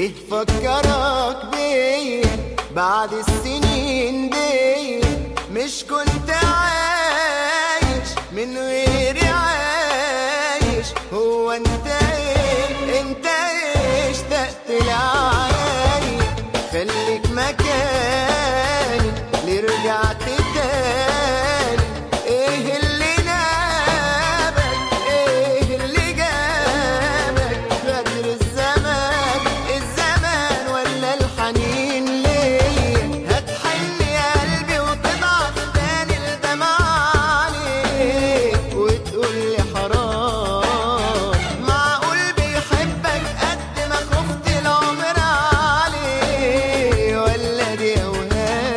ليه فكرك بيا بعد السنين دي مش كنت عايش من غيري عايش هو انت ايه انت ايه اشتقت لعيني خليك مكاني ليه رجعت تاني ايه اللي نابك ايه اللي جابك فاكر الزمان الزمان ولا الحنين ليه هتحن يا قلبي وتضعف تاني الدمع عليك وتقول لي حرام معقول بيحبك قد ما خفت العمر عليه ولا دي اوهام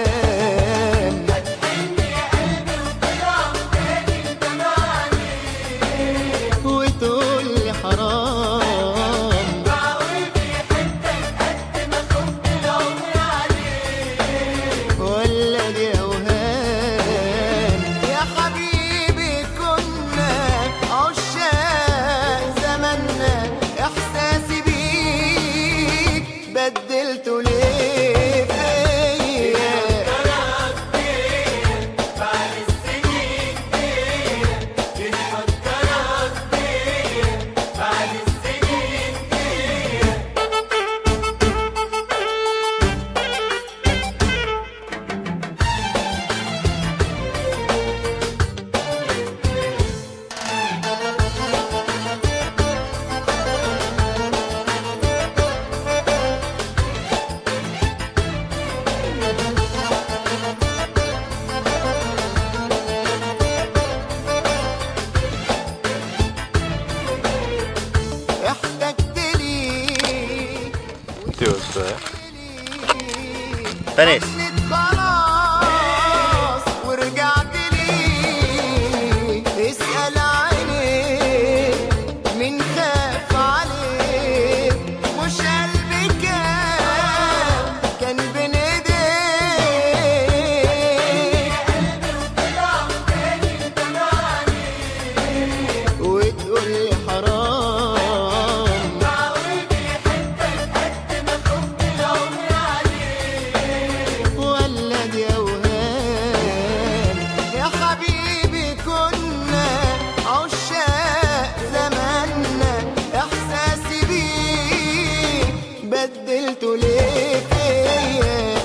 وتقول لي حرام ولا دي اوهام يا حبيبي كنا عشاق زماننا احساسي بيك بدلته ليه فيا احتجت ليك diyoruz be. فنس حنت خلاص ورجعت ليك اسأل عينيك مين خاف عليك مش قلبي كان كان بين ايديك وتقول لي حرام ولا دي اوهام يا حبيبي كنا عشاق زماننا احساسي بيك بدلته ليه فيا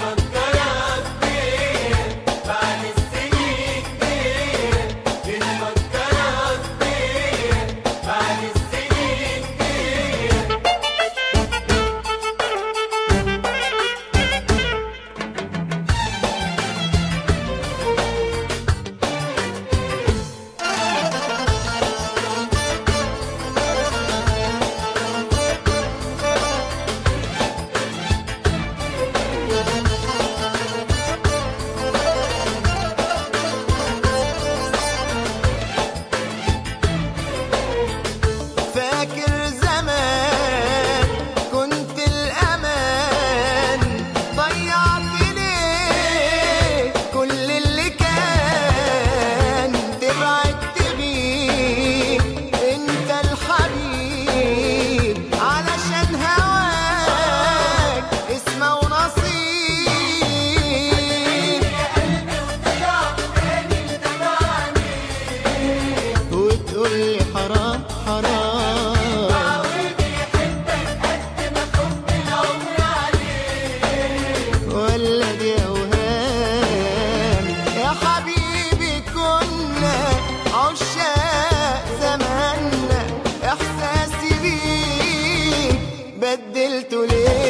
فاكر زمان كنت الأمان ضيعت ليه كل اللي كان تبعد تغيب انت الحبيب علشان هواك اسمه ونصيب وتقول لي حرام حرام ولا دي اوهام يا حبيبي كنا عشاق زماننا احساسي بيك بدلته ليه